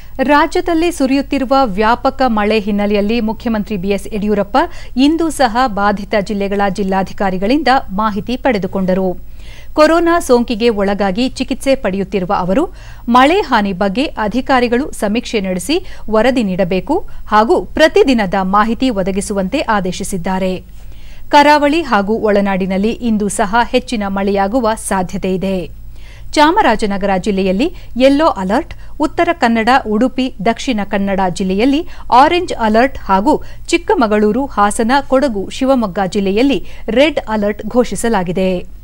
ರಾಜ್ಯದಲ್ಲಿ ಸುರಿಯುತ್ತಿರುವ ವ್ಯಾಪಕ ಮಳೆ ಹಿನ್ನೆಲೆಯಲ್ಲಿ ಮುಖ್ಯಮಂತ್ರಿ ಬಿಎಸ್ ಯಡಿಯೂರಪ್ಪ ಇಂದು ಸಹ ಬಾಧಿತ ಜಿಲ್ಲೆಗಳ ಜಿಲ್ಲಾಧಿಕಾರಿಗಳಿಂದ ಮಾಹಿತಿ ಪಡೆದುಕೊಂಡರು ಕೊರೋನಾ ಸೋಂಕಿಗೆ ಒಳಗಾಗಿ ಚಿಕಿತ್ಸೆ ಪಡೆಯುತ್ತಿರುವ ಅವರು ಮಳೆ ಹಾನಿ ಬಗ್ಗೆ ಅಧಿಕಾರಿಗಳು ಸಮೀಕ್ಷೆ ನಡೆಸಿ ವರದಿ ನೀಡಬೇಕು ಹಾಗೂ ಪ್ರತಿದಿನದ ಮಾಹಿತಿ ಒದಗಿಸುವಂತೆ ಆದೇಶಿಸಿದ್ದಾರೆ ಕರಾವಳಿ ಹಾಗೂ ಒಳನಾಡಿನಲ್ಲಿ ಇಂದು ಸಹ ಹೆಚ್ಚಿನ ಮಳೆಯಾಗುವ ಸಾಧ್ಯತೆಯಿದೆ ಚಾಮರಾಜನಗರ ಜಿಲ್ಲೆಯಲ್ಲಿ ಯೆಲ್ಲೋ ಅಲರ್ಟ್ ಉತ್ತರ ಕನ್ನಡ ಉಡುಪಿ ದಕ್ಷಿಣ ಕನ್ನಡ ಜಿಲ್ಲೆಯಲ್ಲಿ ಆರೆಂಜ್ ಅಲರ್ಟ್ ಹಾಗೂ ಚಿಕ್ಕಮಗಳೂರು ಹಾಸನ ಕೊಡಗು ಶಿವಮೊಗ್ಗ ಜಿಲ್ಲೆಯಲ್ಲಿ ರೆಡ್ ಅಲರ್ಟ್ ಘೋಷಿಸಲಾಗಿದೆ